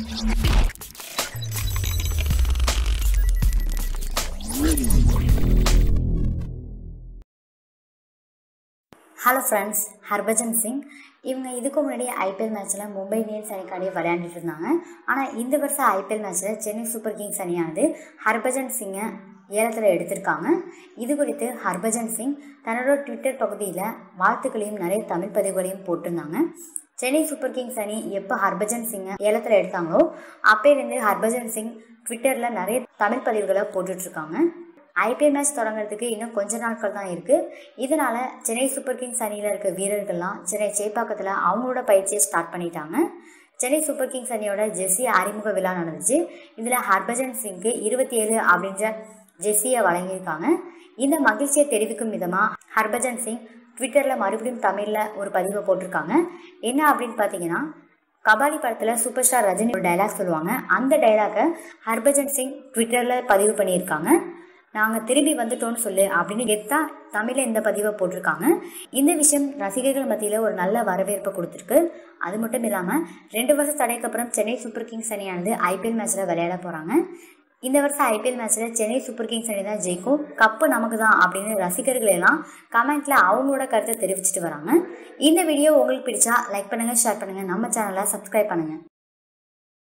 hello friends Harbhajan Singh இவங்க இதுக்கு முன்னாடி ஐபிஎல் மேட்ச்சில் மும்பை இந்தியன்ஸ் அணிக்காடி விளையாண்டுட்டு இருந்தாங்க ஆனால் இந்த வருஷம் ஐபிஎல் மேட்ச்சில் சென்னை சூப்பர் கிங்ஸ் அணியானது ஹர்பஜன் சிங்கை ஏலத்தில் எடுத்திருக்காங்க இது குறித்து ஹர்பஜன் சிங் தன்னோட ட்விட்டர் பகுதியில் வாழ்த்துக்களையும் நிறைய தமிழ் பதிவுகளையும் போட்டிருந்தாங்க சென்னை சூப்பர் கிங்ஸ் அணி எப்போ ஹர்பஜன் சிங்கை ஏலத்தில் எடுத்தாங்களோ அப்போலேருந்து ஹர்பஜன் சிங் ட்விட்டரில் நிறைய தமிழ் பதிவுகளை போட்டுட்ருக்காங்க ஐபிஎல் மேட்ச் தொடங்குறதுக்கு இன்னும் கொஞ்ச நாட்கள் தான் இருக்குது இதனால் சென்னை சூப்பர் கிங்ஸ் அணியில் இருக்க வீரர்கள்லாம் சென்னை சேப்பாக்கத்தில் அவங்களோட பயிற்சியை ஸ்டார்ட் பண்ணிட்டாங்க சென்னை சூப்பர் கிங்ஸ் அணியோட ஜெர்சி அறிமுக விழா நடந்துச்சு இதில் ஹர்பஜன் சிங்க்கு இருபத்தி ஏழு அப்படின்ற ஜெர்சியை வழங்கியிருக்காங்க இந்த மகிழ்ச்சியை தெரிவிக்கும் விதமாக ஹர்பஜன் சிங் ட்விட்டரில் மறுபடியும் தமிழில் ஒரு பதிவை போட்டிருக்காங்க என்ன அப்படின்னு பார்த்தீங்கன்னா கபாலி படத்தில் சூப்பர் ஸ்டார் ரஜினி ஒரு டைலாக் சொல்லுவாங்க அந்த டைலாக்கை ஹர்பஜன் சிங் ட்விட்டரில் பதிவு பண்ணியிருக்காங்க நாங்கள் திரும்பி வந்துட்டோம்னு சொல்லு அப்படின்னு கெத்தா தமிழில் இந்த பதிவை போட்டிருக்காங்க இந்த விஷயம் ரசிகர்கள் மத்தியில் ஒரு நல்ல வரவேற்பை கொடுத்துருக்கு அது மட்டும் இல்லாமல் ரெண்டு வருஷம் தடைக்கு அப்புறம் சென்னை சூப்பர் கிங்ஸ் அணியானது ஐபிஎல் மேட்ச்சில் விளையாட போகிறாங்க இந்த வருஷம் ஐபிஎல் மேட்ச்சில் சென்னை சூப்பர் கிங்ஸ் அணி தான் ஜெயிக்கும் கப்பு நமக்கு தான் அப்படின்னு ரசிகர்கள் எல்லாம் கமெண்ட்டில் அவங்களோட கருத்தை தெரிவிச்சிட்டு வராங்க இந்த வீடியோ உங்களுக்கு பிடிச்சா லைக் பண்ணுங்கள் ஷேர் பண்ணுங்கள் நம்ம சேனலை சப்ஸ்கிரைப் பண்ணுங்கள்